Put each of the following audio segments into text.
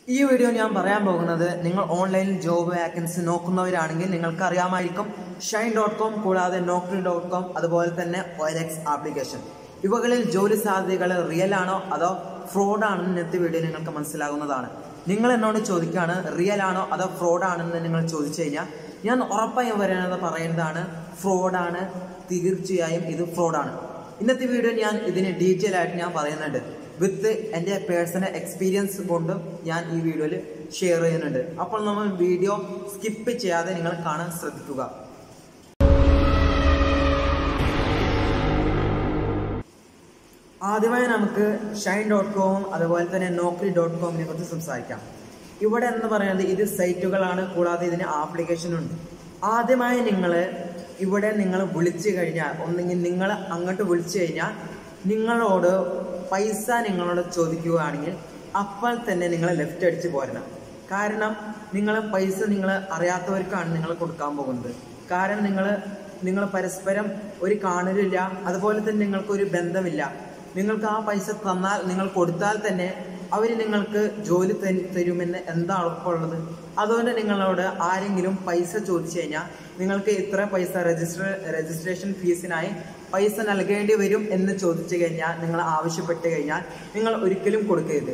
ഈ വീഡിയോ ഞാൻ പറയാൻ പോകുന്നത് നിങ്ങൾ ഓൺലൈനിൽ ജോബ് വാക്കൻസി നോക്കുന്നവരാണെങ്കിൽ നിങ്ങൾക്ക് അറിയാമായിരിക്കും ഷൈൻ ഡോട്ട് കോം കൂടാതെ നോക്രി ഡോട്ട് കോം അതുപോലെ തന്നെ ഒയലക്സ് ആപ്ലിക്കേഷൻ ഇവകളിൽ ജോലി സാധ്യതകൾ റിയൽ ആണോ അതോ ഫ്രോഡ് ആണെന്ന് ഇന്നത്തെ വീഡിയോ നിങ്ങൾക്ക് മനസ്സിലാകുന്നതാണ് നിങ്ങൾ എന്നോട് ചോദിക്കുകയാണ് റിയൽ ആണോ അതോ ഫ്രോഡ് ആണെന്ന് നിങ്ങൾ ചോദിച്ചു കഴിഞ്ഞാൽ ഞാൻ ഉറപ്പായും പറയുന്നത് പറയുന്നതാണ് ഫ്രോഡാണ് തീർച്ചയായും ഇത് ഫ്രോഡാണ് ഇന്നത്തെ വീഡിയോ ഞാൻ ഇതിന് ഡീറ്റെയിൽ ആയിട്ട് ഞാൻ പറയുന്നുണ്ട് വിത്ത് എൻ്റെ പേഴ്സണൽ എക്സ്പീരിയൻസ് കൊണ്ടും ഞാൻ ഈ വീഡിയോയിൽ ഷെയർ ചെയ്യുന്നുണ്ട് അപ്പോൾ നമ്മൾ വീഡിയോ സ്കിപ്പ് ചെയ്യാതെ നിങ്ങൾ കാണാൻ ശ്രദ്ധിക്കുക ആദ്യമായി നമുക്ക് ഷൈൻ ഡോട്ട് കോമും അതുപോലെ തന്നെ നോക്രി ഡോട്ട് കോമിനെ കുറിച്ച് സംസാരിക്കാം ഇവിടെ എന്ന് പറയുന്നത് ഇത് സൈറ്റുകളാണ് കൂടാതെ ഇതിന് ആപ്ലിക്കേഷൻ ഉണ്ട് ആദ്യമായി നിങ്ങൾ ഇവിടെ നിങ്ങൾ വിളിച്ചു കഴിഞ്ഞാൽ ഒന്നെങ്കിൽ നിങ്ങൾ അങ്ങോട്ട് വിളിച്ചു കഴിഞ്ഞാൽ നിങ്ങളോട് പൈസ നിങ്ങളോട് ചോദിക്കുകയാണെങ്കിൽ അപ്പോൾ തന്നെ നിങ്ങൾ ലെഫ്റ്റ് അടിച്ച് പോരണം കാരണം നിങ്ങൾ പൈസ നിങ്ങൾ അറിയാത്തവർക്കാണ് നിങ്ങൾ കൊടുക്കാൻ പോകുന്നത് കാരണം നിങ്ങൾ നിങ്ങൾ പരസ്പരം ഒരു കാണലില്ല അതുപോലെ തന്നെ നിങ്ങൾക്ക് ഒരു ബന്ധമില്ല നിങ്ങൾക്ക് ആ പൈസ തന്നാൽ നിങ്ങൾ കൊടുത്താൽ തന്നെ അവർ നിങ്ങൾക്ക് ജോലി ത- തരുമെന്ന് എന്താ ഉറപ്പുള്ളത് അതുകൊണ്ട് നിങ്ങളോട് ആരെങ്കിലും പൈസ ചോദിച്ചു കഴിഞ്ഞാൽ നിങ്ങൾക്ക് ഇത്ര പൈസ രജിസ്റ്റർ രജിസ്ട്രേഷൻ ഫീസിനായി പൈസ നൽകേണ്ടി വരും എന്ന് ചോദിച്ചു കഴിഞ്ഞാൽ നിങ്ങൾ ആവശ്യപ്പെട്ട് കഴിഞ്ഞാൽ നിങ്ങൾ ഒരിക്കലും കൊടുക്കരുത്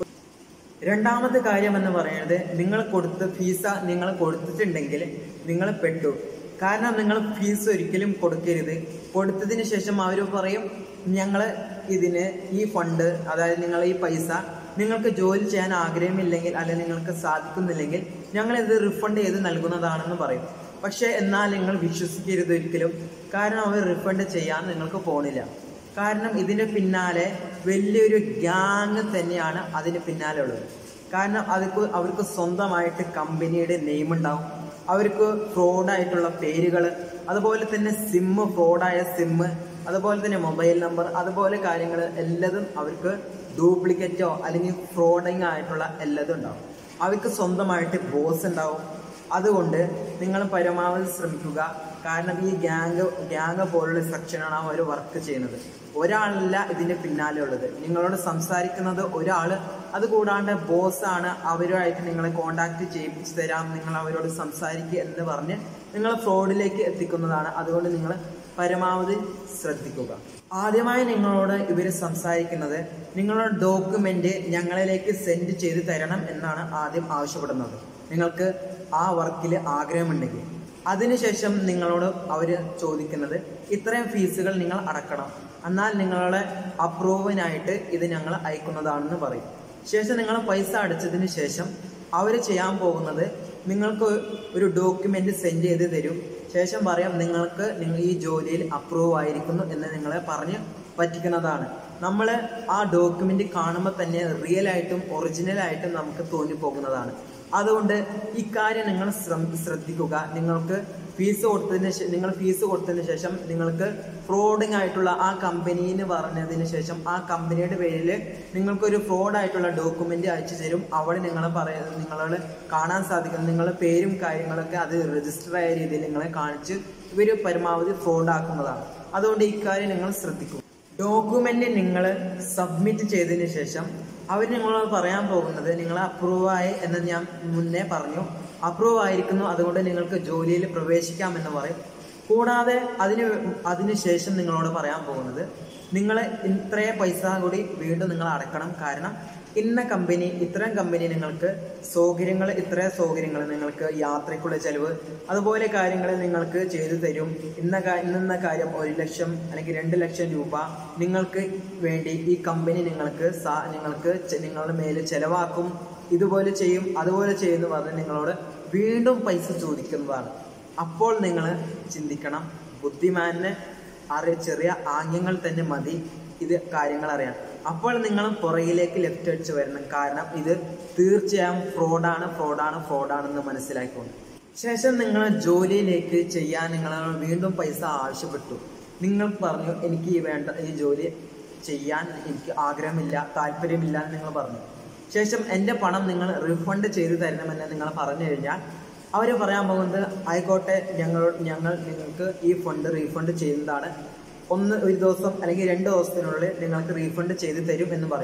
രണ്ടാമത്തെ കാര്യം എന്ന് പറയുന്നത് നിങ്ങൾ കൊടുത്ത ഫീസ നിങ്ങൾ കൊടുത്തിട്ടുണ്ടെങ്കിൽ നിങ്ങൾ പെട്ടു കാരണം നിങ്ങൾ ഫീസ് ഒരിക്കലും കൊടുക്കരുത് കൊടുത്തതിന് ശേഷം അവർ പറയും ഞങ്ങൾ ഇതിന് ഈ ഫണ്ട് അതായത് നിങ്ങൾ ഈ പൈസ നിങ്ങൾക്ക് ജോലി ചെയ്യാൻ ആഗ്രഹമില്ലെങ്കിൽ അല്ലെങ്കിൽ നിങ്ങൾക്ക് സാധിക്കുന്നില്ലെങ്കിൽ ഞങ്ങൾ ഇത് റിഫണ്ട് ചെയ്ത് നൽകുന്നതാണെന്ന് പറയും പക്ഷേ എന്നാൽ നിങ്ങൾ വിശ്വസിക്കരുത് ഒരിക്കലും കാരണം അവർ റിഫണ്ട് ചെയ്യാൻ നിങ്ങൾക്ക് പോണില്ല കാരണം ഇതിന് പിന്നാലെ വലിയൊരു ഗ്യാങ് തന്നെയാണ് അതിന് പിന്നാലെ ഉള്ളത് കാരണം അവർക്ക് അവർക്ക് സ്വന്തമായിട്ട് കമ്പനിയുടെ നെയിം ഉണ്ടാവും അവർക്ക് ഫ്രോഡായിട്ടുള്ള പേരുകൾ അതുപോലെ തന്നെ സിമ്മ് ഫ്രോഡായ സിമ്മ് അതുപോലെ തന്നെ മൊബൈൽ നമ്പർ അതുപോലെ കാര്യങ്ങൾ എല്ലാതും അവർക്ക് ഡ്യൂപ്ലിക്കേറ്റോ അല്ലെങ്കിൽ ഫ്രോഡിങ് ആയിട്ടുള്ള എല്ലാതും ഉണ്ടാവും അവർക്ക് സ്വന്തമായിട്ട് ബോസ് ഉണ്ടാവും അതുകൊണ്ട് നിങ്ങൾ പരമാവധി ശ്രമിക്കുക കാരണം ഈ ഗ്യാങ് ഗ്യാങ് പോലുള്ള സെക്ഷനാണ് അവർ വർക്ക് ചെയ്യുന്നത് ഒരാളല്ല ഇതിന്റെ പിന്നാലെ ഉള്ളത് നിങ്ങളോട് സംസാരിക്കുന്നത് ഒരാൾ അതുകൂടാണ്ട് ബോസാണ് അവരുമായിട്ട് നിങ്ങളെ കോണ്ടാക്ട് ചെയ്യിപ്പിച്ചു തരാം നിങ്ങൾ അവരോട് സംസാരിക്കുക എന്ന് പറഞ്ഞ് നിങ്ങൾ ഫ്രോഡിലേക്ക് എത്തിക്കുന്നതാണ് അതുകൊണ്ട് നിങ്ങൾ പരമാവധി ശ്രദ്ധിക്കുക ആദ്യമായി നിങ്ങളോട് ഇവർ സംസാരിക്കുന്നത് നിങ്ങളുടെ ഡോക്യുമെന്റ് ഞങ്ങളിലേക്ക് സെൻഡ് ചെയ്ത് തരണം എന്നാണ് ആദ്യം ആവശ്യപ്പെടുന്നത് നിങ്ങൾക്ക് ആ വർക്കിൽ ആഗ്രഹമുണ്ടെങ്കിൽ അതിനുശേഷം നിങ്ങളോട് അവർ ചോദിക്കുന്നത് ഇത്രയും ഫീസുകൾ നിങ്ങൾ അടക്കണം എന്നാൽ നിങ്ങളുടെ അപ്രൂവിനായിട്ട് ഇത് ഞങ്ങൾ അയക്കുന്നതാണെന്ന് പറയും ശേഷം നിങ്ങൾ പൈസ അടച്ചതിന് ശേഷം അവർ ചെയ്യാൻ പോകുന്നത് നിങ്ങൾക്ക് ഒരു ഡോക്യുമെന്റ് സെൻഡ് ചെയ്ത് തരും ശേഷം പറയാം നിങ്ങൾക്ക് നിങ്ങൾ ഈ ജോലിയിൽ അപ്രൂവ് ആയിരിക്കുന്നു എന്ന് നിങ്ങളെ പറഞ്ഞ് പറ്റിക്കുന്നതാണ് നമ്മൾ ആ ഡോക്യുമെന്റ് കാണുമ്പോൾ തന്നെ റിയൽ ആയിട്ടും ഒറിജിനൽ ആയിട്ടും നമുക്ക് തോന്നിപ്പോകുന്നതാണ് അതുകൊണ്ട് ഇക്കാര്യം നിങ്ങൾ ശ്രമ- ശ്രദ്ധിക്കുക നിങ്ങൾക്ക് ഫീസ് കൊടുത്തതിന് ശേ- നിങ്ങൾ ഫീസ് കൊടുത്തതിന് ശേഷം നിങ്ങൾക്ക് ഫ്രോഡിങ് ആയിട്ടുള്ള ആ കമ്പനിന്ന് പറഞ്ഞതിന് ശേഷം ആ കമ്പനിയുടെ പേരിൽ നിങ്ങൾക്കൊരു ഫ്രോഡ് ആയിട്ടുള്ള ഡോക്യുമെന്റ് അയച്ചു തരും അവിടെ നിങ്ങൾ പറയുന്നത് നിങ്ങളോട് കാണാൻ സാധിക്കും നിങ്ങളുടെ പേരും കാര്യങ്ങളൊക്കെ അത് രജിസ്റ്റർ ആയ രീതിയിൽ നിങ്ങളെ കാണിച്ച് ഇവർ പരമാവധി ഫ്രോഡ് ആക്കുന്നതാണ് അതുകൊണ്ട് ഇക്കാര്യം നിങ്ങൾ ശ്രദ്ധിക്കുക ഡോക്യുമെന്റ് നിങ്ങൾ സബ്മിറ്റ് ചെയ്തതിന് ശേഷം അവർ നിങ്ങളോട് പറയാൻ പോകുന്നത് നിങ്ങൾ അപ്രൂവ് ആയി എന്ന് ഞാൻ മുന്നേ പറഞ്ഞു അപ്രൂവ് ആയിരിക്കുന്നു അതുകൊണ്ട് നിങ്ങൾക്ക് ജോലിയിൽ പ്രവേശിക്കാമെന്ന് പറയും കൂടാതെ അതിന് അതിന് ശേഷം നിങ്ങളോട് പറയാൻ പോകുന്നത് നിങ്ങൾ ഇത്രയും പൈസ കൂടി വീണ്ടും നിങ്ങൾ അടക്കണം കാരണം ഇന്ന കമ്പനി ഇത്തരം കമ്പനി നിങ്ങൾക്ക് സൗകര്യങ്ങൾ ഇത്രയും സൗകര്യങ്ങൾ നിങ്ങൾക്ക് യാത്രയ്ക്കുള്ള ചെലവ് അതുപോലെ കാര്യങ്ങൾ നിങ്ങൾക്ക് ചെയ്തു തരും ഇന്ന കാ- ഇന്ന കാര്യം ഒരു ലക്ഷം അല്ലെങ്കിൽ രണ്ട് ലക്ഷം രൂപ നിങ്ങൾക്ക് വേണ്ടി ഈ കമ്പനി നിങ്ങൾക്ക് സാ- നിങ്ങൾക്ക് ചെ- നിങ്ങളുടെ മേല് ചെലവാക്കും ഇതുപോലെ ചെയ്യും അതുപോലെ ചെയ്യുന്നു പറഞ്ഞ് നിങ്ങളോട് വീണ്ടും പൈസ ചോദിക്കുന്നതാണ് അപ്പോൾ നിങ്ങൾ ചിന്തിക്കണം ബുദ്ധിമാനെ അറിയ ചെറിയ ആംഗ്യങ്ങൾ തന്നെ മതി ഇത് കാര്യങ്ങൾ അറിയാൻ അപ്പോൾ നിങ്ങൾ പുറകിലേക്ക് ലെഫ്റ്റ് അടിച്ച് വരണം കാരണം ഇത് തീർച്ചയായും ഫ്രോഡാണ് ഫ്രോഡാണ് ഫ്രോഡാണെന്ന് മനസ്സിലാക്കിക്കൊണ്ട് ശേഷം നിങ്ങൾ ജോലിയിലേക്ക് ചെയ്യാൻ നിങ്ങൾ വീണ്ടും പൈസ ആവശ്യപ്പെട്ടു നിങ്ങൾ പറഞ്ഞു എനിക്ക് ഈ വേണ്ട ഈ ജോലി ചെയ്യാൻ എനിക്ക് ആഗ്രഹമില്ല താല്പര്യമില്ല എന്ന് നിങ്ങൾ പറഞ്ഞു ശേഷം എൻ്റെ പണം നിങ്ങൾ റീഫണ്ട് ചെയ്തു തരണമെന്ന് നിങ്ങൾ പറഞ്ഞു കഴിഞ്ഞാൽ അവർ പറയാൻ പോകുന്നത് ആയിക്കോട്ടെ ഞങ്ങൾ ഞങ്ങൾ നിങ്ങൾക്ക് ഈ ഫണ്ട് റീഫണ്ട് ചെയ്യുന്നതാണ് ഒന്ന് ഒരു ദിവസം അല്ലെങ്കിൽ രണ്ട് ദിവസത്തിനുള്ളിൽ നിങ്ങൾക്ക് റീഫണ്ട് ചെയ്ത് തരും എന്ന് പറയും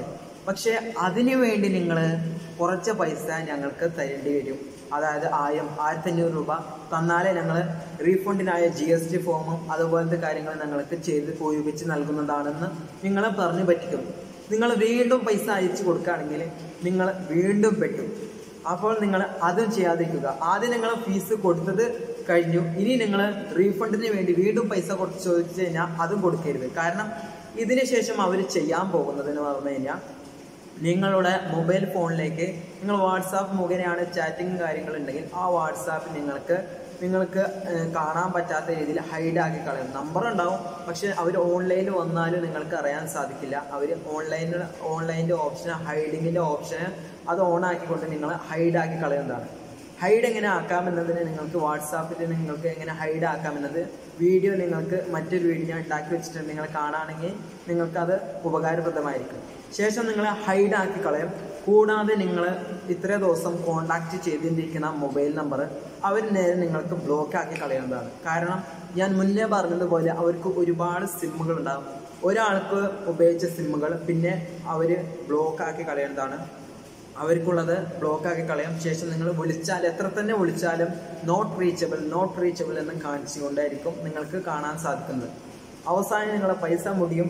പക്ഷെ അതിനു വേണ്ടി നിങ്ങൾ കുറച്ച് പൈസ ഞങ്ങൾക്ക് തരേണ്ടി വരും അതായത് ആയിരം ആയിരത്തി അഞ്ഞൂറ് രൂപ തന്നാലേ ഞങ്ങൾ റീഫണ്ടിനായ ജി എസ് ടി ഫോമും അതുപോലത്തെ കാര്യങ്ങൾ ഞങ്ങൾക്ക് ചെയ്ത് ഉപയോഗിച്ച് നൽകുന്നതാണെന്ന് നിങ്ങളെ പറഞ്ഞു പറ്റിക്കും നിങ്ങൾ വീണ്ടും പൈസ അയച്ചു കൊടുക്കുകയാണെങ്കിൽ നിങ്ങൾ വീണ്ടും പെട്ടു അപ്പോൾ നിങ്ങൾ അതും ചെയ്യാതിരിക്കുക ആദ്യം നിങ്ങൾ ഫീസ് കൊടുത്തത് കഴിഞ്ഞു ഇനി നിങ്ങൾ റീഫണ്ടിന് വേണ്ടി വീണ്ടും പൈസ കൊടുത്ത് ചോദിച്ചു കഴിഞ്ഞാൽ അതും കൊടുക്കരുത് കാരണം ഇതിന് ശേഷം അവർ ചെയ്യാൻ പോകുന്നതെന്ന് പറഞ്ഞു കഴിഞ്ഞാൽ നിങ്ങളുടെ മൊബൈൽ ഫോണിലേക്ക് നിങ്ങൾ വാട്സാപ്പ് മുഖേനയാണ് ചാറ്റിങ് കാര്യങ്ങൾ ഉണ്ടെങ്കിൽ ആ വാട്സാപ്പ് നിങ്ങൾക്ക് നിങ്ങൾക്ക് ഏഹ്, കാണാൻ പറ്റാത്ത രീതിയിൽ ഹൈഡ് ആക്കി കളയും നമ്പർ ഉണ്ടാവും പക്ഷെ അവർ ഓൺലൈനിൽ വന്നാലും നിങ്ങൾക്ക് അറിയാൻ സാധിക്കില്ല അവർ ഓൺലൈനിൽ ഓൺലൈനിൻ്റെ ഓപ്ഷൻ ഹൈഡിങ്ങിൻ്റെ ഓപ്ഷൻ അത് ഓൺ ആക്കിക്കൊണ്ട് നിങ്ങൾ ഹൈഡ് ആക്കി കളയുന്നതാണ് ഹൈഡ് എങ്ങനെ ആക്കാമെന്നതിന് നിങ്ങൾക്ക് വാട്സാപ്പിൽ നിങ്ങൾക്ക് എങ്ങനെ ഹൈഡ് ആക്കാമെന്നത് വീഡിയോ നിങ്ങൾക്ക് മറ്റൊരു വീഡിയോ ഞാൻ ഉണ്ടാക്കി വെച്ചിട്ടുണ്ട് നിങ്ങൾ കാണുകയാണെങ്കിൽ നിങ്ങൾക്കത് ഉപകാരപ്രദമായിരിക്കും ശേഷം നിങ്ങൾ ഹൈഡ് ആക്കി കളയും കൂടാതെ നിങ്ങൾ ഇത്ര ദിവസം കോണ്ടാക്ട് ചെയ്തുകൊണ്ടിരിക്കുന്ന മൊബൈൽ നമ്പർ അവർ നേരെ നിങ്ങൾക്ക് ബ്ലോക്ക് ആക്കി കളയുന്നതാണ് കാരണം ഞാൻ മുന്നേ പറഞ്ഞതുപോലെ അവർക്ക് ഒരുപാട് സിമ്മുകൾ ഉണ്ടാകും ഒരാൾക്ക് ഉപയോഗിച്ച സിമ്മുകൾ പിന്നെ അവർ ബ്ലോക്ക് ആക്കി കളയുന്നതാണ് അവർക്കുള്ളത് ബ്ലോക്ക് ആക്കി കളയാം ശേഷം നിങ്ങൾ വിളിച്ചാൽ എത്ര തന്നെ വിളിച്ചാലും നോട്ട് റീച്ചബിൾ നോട്ട് റീച്ചബിൾ എന്ന് കാണിച്ചുകൊണ്ടായിരിക്കും നിങ്ങൾക്ക് കാണാൻ സാധിക്കുന്നത് അവസാനം നിങ്ങളെ പൈസ മുടിയും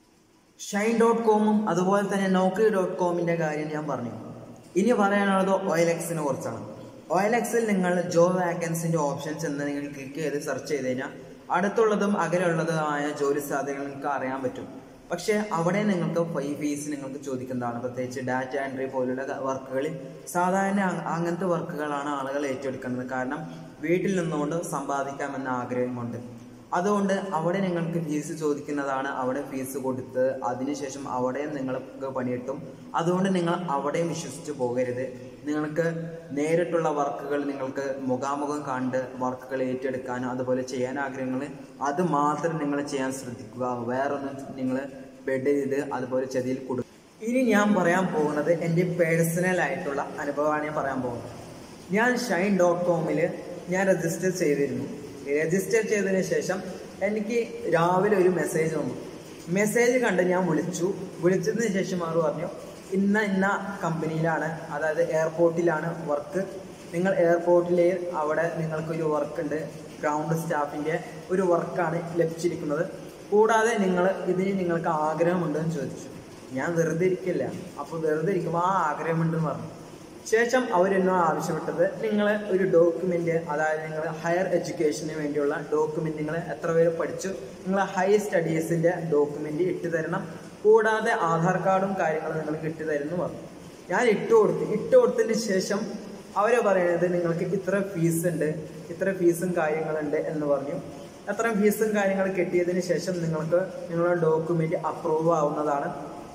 ഷൈൻ ഡോട്ട് കോമും അതുപോലെ തന്നെ നോക്കറി ഡോട്ട് കോമിൻ്റെ കാര്യം ഞാൻ പറഞ്ഞു ഇനി പറയാനുള്ളത് ഓയിലെക്സിനെ കുറിച്ചാണ് ഓയിലെക്സിൽ നിങ്ങൾ ജോബ് വാക്കൻസിൻ്റെ ഓപ്ഷൻസ് എന്ന് നിങ്ങൾ ക്ലിക്ക് ചെയ്ത് സെർച്ച് ചെയ്ത് കഴിഞ്ഞാൽ അടുത്തുള്ളതും അകലെയുള്ളതുമായ ജോലി സാധ്യതകൾ നിങ്ങൾക്ക് അറിയാൻ പറ്റും പക്ഷേ അവിടെ നിങ്ങൾക്ക് ഫൈ ഫീസ് നിങ്ങൾക്ക് ചോദിക്കുന്നതാണ് പ്രത്യേകിച്ച് ഡാറ്റ എൻട്രി പോലുള്ള വർക്കുകളിൽ സാധാരണ അ- അങ്ങനത്തെ വർക്കുകളാണ് ആളുകൾ ഏറ്റെടുക്കുന്നത് കാരണം വീട്ടിൽ നിന്നുകൊണ്ട് സമ്പാദിക്കാമെന്ന ആഗ്രഹം കൊണ്ട് അതുകൊണ്ട് അവിടെ നിങ്ങൾക്ക് ഫീസ് ചോദിക്കുന്നതാണ് അവിടെ ഫീസ് കൊടുത്ത് അതിനുശേഷം അവിടെയും നിങ്ങൾക്ക് പണിയിട്ടും അതുകൊണ്ട് നിങ്ങൾ അവിടെയും വിശ്വസിച്ച് പോകരുത് നിങ്ങൾക്ക് നേരിട്ടുള്ള വർക്കുകൾ നിങ്ങൾക്ക് മുഖാമുഖം കണ്ട് വർക്കുകൾ ഏറ്റെടുക്കാനും അതുപോലെ ചെയ്യാൻ ആഗ്രഹങ്ങൾ അത് മാത്രം നിങ്ങൾ ചെയ്യാൻ ശ്രദ്ധിക്കുക വേറൊന്നും നിങ്ങൾ ബെഡ് ചെയ്ത് അതുപോലെ ചതിയിൽ കൊടുക്കുക ഇനി ഞാൻ പറയാൻ പോകുന്നത് എൻ്റെ പേഴ്സണൽ ആയിട്ടുള്ള അനുഭവമാണ് ഞാൻ പറയാൻ പോകുന്നത് ഞാൻ ഷൈൻ ഡോട്ട് കോമിൽ ഞാൻ രജിസ്റ്റർ ചെയ്തിരുന്നു രജിസ്റ്റർ ചെയ്തതിന് ശേഷം എനിക്ക് രാവിലെ ഒരു മെസ്സേജ് വന്നു മെസ്സേജ് കണ്ട് ഞാൻ വിളിച്ചു വിളിച്ചതിന് ശേഷം അവർ പറഞ്ഞു ഇന്ന ഇന്ന കമ്പനിയിലാണ് അതായത് എയർപോർട്ടിലാണ് വർക്ക് നിങ്ങൾ എയർപോർട്ടിൽ അവിടെ നിങ്ങൾക്കൊരു വർക്ക് ഉണ്ട് ഗ്രൗണ്ട് സ്റ്റാഫിൻ്റെ ഒരു വർക്കാണ് ലഭിച്ചിരിക്കുന്നത് കൂടാതെ നിങ്ങൾ ഇതിന് നിങ്ങൾക്ക് ആഗ്രഹമുണ്ടെന്ന് ചോദിച്ചു ഞാൻ വെറുതെ ഇരിക്കില്ല അപ്പോൾ വെറുതെ ഇരിക്കുമ്പോൾ ആ ആഗ്രഹമുണ്ടെന്ന് പറഞ്ഞു ശേഷം അവരെന്നോട് ആവശ്യപ്പെട്ടത് നിങ്ങൾ ഒരു ഡോക്യുമെന്റ് അതായത് നിങ്ങൾ ഹയർ എഡ്യൂക്കേഷന് വേണ്ടിയുള്ള ഡോക്യുമെന്റ് നിങ്ങൾ എത്ര പേര് പഠിച്ചു നിങ്ങൾ ഹൈ സ്റ്റഡീസിന്റെ ഡോക്യുമെന്റ് ഇട്ട് തരണം കൂടാതെ ആധാർ കാർഡും കാര്യങ്ങളും നിങ്ങൾക്ക് ഇട്ട് തരുന്നു പറഞ്ഞു ഞാൻ ഇട്ട് കൊടുത്തു ഇട്ട് കൊടുത്തതിന് ശേഷം അവര് പറയുന്നത് നിങ്ങൾക്ക് ഇത്ര ഫീസ് ഉണ്ട് ഇത്ര ഫീസും കാര്യങ്ങളുണ്ട് എന്ന് പറഞ്ഞു അത്രയും ഫീസും കാര്യങ്ങൾ കെട്ടിയതിന് ശേഷം നിങ്ങൾക്ക് നിങ്ങളുടെ ഡോക്യുമെന്റ് അപ്രൂവ് ആവുന്നതാണ്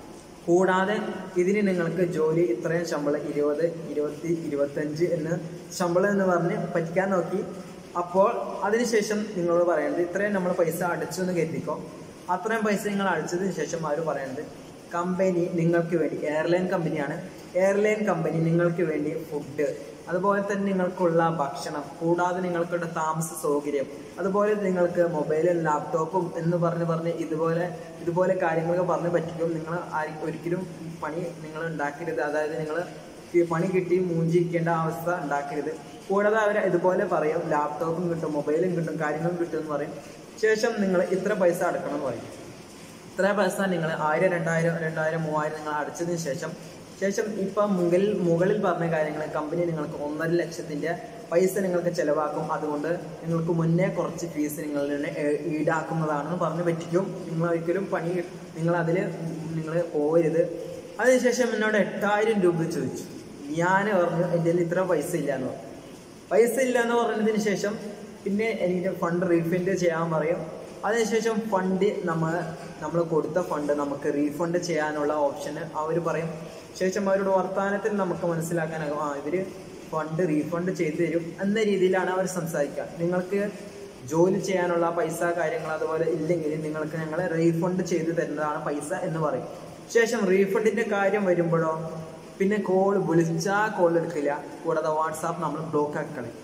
കൂടാതെ ഇതിന് നിങ്ങൾക്ക് ജോലി ഇത്രയും ശമ്പളം ഇരുപത് ഇരുപത്തി ഇരുപത്തഞ്ച് എന്ന് ശമ്പളം എന്ന് പറഞ്ഞ് പറ്റിക്കാൻ നോക്കി അപ്പോൾ അതിനുശേഷം നിങ്ങളോട് പറയുന്നത് ഇത്രയും നമ്മൾ പൈസ അടച്ചു എന്ന് കരുതിക്കോ അത്രയും പൈസ നിങ്ങൾ അടിച്ചതിന് ശേഷം അവർ പറയുന്നത് കമ്പനി നിങ്ങൾക്ക് വേണ്ടി എയർലൈൻ കമ്പനിയാണ് എയർലൈൻ കമ്പനി നിങ്ങൾക്ക് വേണ്ടി ഫുഡ് അതുപോലെ തന്നെ നിങ്ങൾക്കുള്ള ഭക്ഷണം കൂടാതെ നിങ്ങൾക്കുള്ള താമസ സൗകര്യം അതുപോലെ നിങ്ങൾക്ക് മൊബൈലും ലാപ്ടോപ്പും എന്ന് പറഞ്ഞ് പറഞ്ഞ് ഇതുപോലെ ഇതുപോലെ കാര്യങ്ങളൊക്കെ പറഞ്ഞ് പറ്റിക്കും നിങ്ങൾ ആരി- ഒരിക്കലും പണി നിങ്ങൾ ഉണ്ടാക്കരുത് അതായത് നിങ്ങൾ ഈ പണി കിട്ടി മൂഞ്ചിരിക്കേണ്ട അവസ്ഥ ഉണ്ടാക്കരുത് കൂടാതെ അവർ ഇതുപോലെ പറയും ലാപ്ടോപ്പും കിട്ടും മൊബൈലും കിട്ടും കാര്യങ്ങളും കിട്ടും എന്ന് പറയും ശേഷം നിങ്ങൾ ഇത്ര പൈസ അടക്കണം എന്ന് പറയും ഇത്ര പൈസ നിങ്ങൾ ആയിരം രണ്ടായിരം രണ്ടായിരം മൂവായിരം നിങ്ങൾ അടച്ചതിന് ശേഷം ശേഷം ഇപ്പം മുകളിൽ മുകളിൽ പറഞ്ഞ കാര്യങ്ങൾ കമ്പനി നിങ്ങൾക്ക് ഒന്നര ലക്ഷത്തിന്റെ പൈസ നിങ്ങൾക്ക് ചെലവാക്കും അതുകൊണ്ട് നിങ്ങൾക്ക് മുന്നേ കുറച്ച് ഫീസ് നിങ്ങളിൽ നിന്ന് ഏ- ഈടാക്കുന്നതാണെന്ന് പറഞ്ഞു പറ്റിക്കും നിങ്ങൾ ഒരിക്കലും പണി നിങ്ങൾ അതിൽ നിങ്ങൾ പോകരുത് അതിനുശേഷം എന്നോട് എട്ടായിരം രൂപ ചോദിച്ചു ഞാൻ പറഞ്ഞു എൻ്റെ കയ്യിൽ ഇത്ര പൈസ ഇല്ല എന്ന് പറഞ്ഞു പൈസ ഇല്ല എന്ന് പറഞ്ഞതിന് ശേഷം പിന്നെ എനിക്ക് ഫണ്ട് റീഫണ്ട് ചെയ്യാൻ പറയും അതിനുശേഷം ഫണ്ട് നമ്മൾ നമ്മൾ കൊടുത്ത ഫണ്ട് നമുക്ക് റീഫണ്ട് ചെയ്യാനുള്ള ഓപ്ഷന് അവർ പറയും ശേഷം അവരുടെ വർത്തമാനത്തിൽ നമുക്ക് മനസ്സിലാക്കാനാകും ആ ഇവർ ഫണ്ട് റീഫണ്ട് ചെയ്തു തരും എന്ന രീതിയിലാണ് അവർ സംസാരിക്കുക നിങ്ങൾക്ക് ജോലി ചെയ്യാനുള്ള പൈസ കാര്യങ്ങൾ അതുപോലെ ഇല്ലെങ്കിൽ നിങ്ങൾക്ക് ഞങ്ങൾ റീഫണ്ട് ചെയ്തു തരുന്നതാണ് പൈസ എന്ന് പറയും ശേഷം റീഫണ്ടിന്റെ കാര്യം വരുമ്പോഴോ പിന്നെ കോൾ വിളിച്ചാൽ കോൾ എടുക്കില്ല കൂടാതെ വാട്സാപ്പ് നമ്മൾ ബ്ലോക്ക് ആക്കി കളയും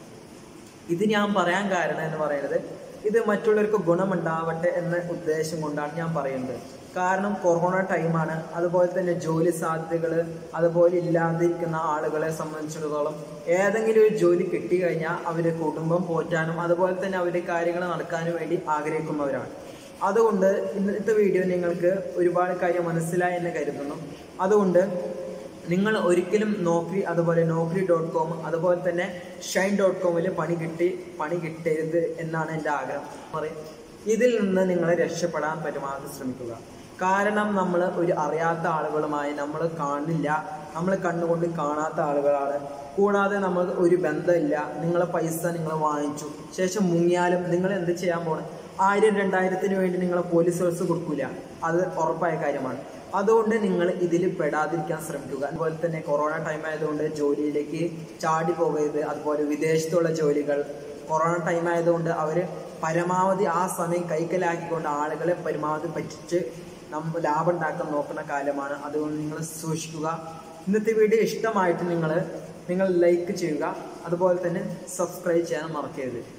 ഇത് ഞാൻ പറയാൻ കാരണം എന്ന് പറയുന്നത് ഇത് മറ്റുള്ളവർക്ക് ഗുണമുണ്ടാവട്ടെ എന്ന ഉദ്ദേശം കൊണ്ടാണ് ഞാൻ പറയുന്നത് കാരണം കൊറോണ ടൈമാണ് അതുപോലെ തന്നെ ജോലി സാധ്യതകൾ അതുപോലെ ഇല്ലാതിരിക്കുന്ന ആളുകളെ സംബന്ധിച്ചിടത്തോളം ഏതെങ്കിലും ഒരു ജോലി കിട്ടിക്കഴിഞ്ഞാൽ അവരുടെ കുടുംബം പോറ്റാനും അതുപോലെ തന്നെ അവരുടെ കാര്യങ്ങൾ നടക്കാനും വേണ്ടി ആഗ്രഹിക്കുന്നവരാണ് അതുകൊണ്ട് ഇന്നത്തെ വീഡിയോ നിങ്ങൾക്ക് ഒരുപാട് കാര്യം മനസ്സിലായി എന്ന് കരുതുന്നു അതുകൊണ്ട് നിങ്ങൾ ഒരിക്കലും നോക്രി അതുപോലെ നോക്രി ഡോട്ട് കോം അതുപോലെ തന്നെ ഷൈൻ ഡോട്ട് കോമിൽ പണി കിട്ടി പണി കിട്ടരുത് എന്നാണ് എൻ്റെ ആഗ്രഹം പറയും ഇതിൽ നിന്ന് നിങ്ങൾ രക്ഷപ്പെടാൻ പരമാവധി ശ്രമിക്കുക കാരണം നമ്മൾ ഒരു അറിയാത്ത ആളുകളുമായി നമ്മൾ കാണില്ല നമ്മൾ കണ്ണുകൊണ്ട് കാണാത്ത ആളുകളാണ് കൂടാതെ നമ്മൾ ഒരു ബന്ധമില്ല നിങ്ങളെ പൈസ നിങ്ങൾ വാങ്ങിച്ചു ശേഷം മുങ്ങിയാലും നിങ്ങൾ എന്ത് ചെയ്യാൻ പോകണം ആയിരം രണ്ടായിരത്തിന് വേണ്ടി നിങ്ങൾ പോലീസ് കേസ് കൊടുക്കില്ല അത് ഉറപ്പായ കാര്യമാണ് അതുകൊണ്ട് നിങ്ങൾ ഇതിൽ പെടാതിരിക്കാൻ ശ്രമിക്കുക അതുപോലെ തന്നെ കൊറോണ ടൈം ആയതുകൊണ്ട് ജോലിയിലേക്ക് ചാടി പോകരുത് അതുപോലെ വിദേശത്തുള്ള ജോലികൾ കൊറോണ ടൈം ആയതുകൊണ്ട് അവർ പരമാവധി ആ സമയം കൈക്കലാക്കിക്കൊണ്ട് ആളുകളെ പരമാവധി പറ്റിച്ച് നമ്മൾ ലാഭം ഉണ്ടാക്കാൻ നോക്കുന്ന കാലമാണ് അതുകൊണ്ട് നിങ്ങൾ സൂക്ഷിക്കുക ഇന്നത്തെ വീഡിയോ ഇഷ്ടമായിട്ട് നിങ്ങൾ നിങ്ങൾ ലൈക്ക് ചെയ്യുക അതുപോലെ തന്നെ സബ്സ്ക്രൈബ് ചെയ്യാൻ മറക്കരുത്